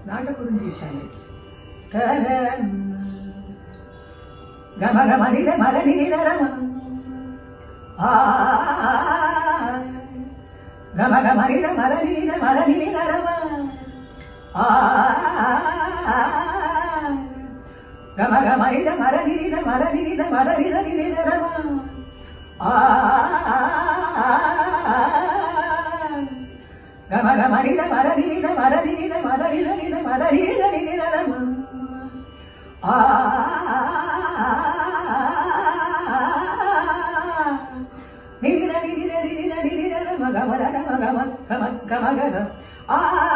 నాటకుడు చేశాను గమ గమ నిల మల నిరమ గమ గమ నిల మల నిల మల నిరమ గమ గమ నిల మల నిల మల నిల మల నిల నిరమ గమ గమ నిల మల నిల మల నిల మల నిల నిల మల నిల నిరమ నిర నిర నిర నిర మగ మర మగ మగ మగ ఆ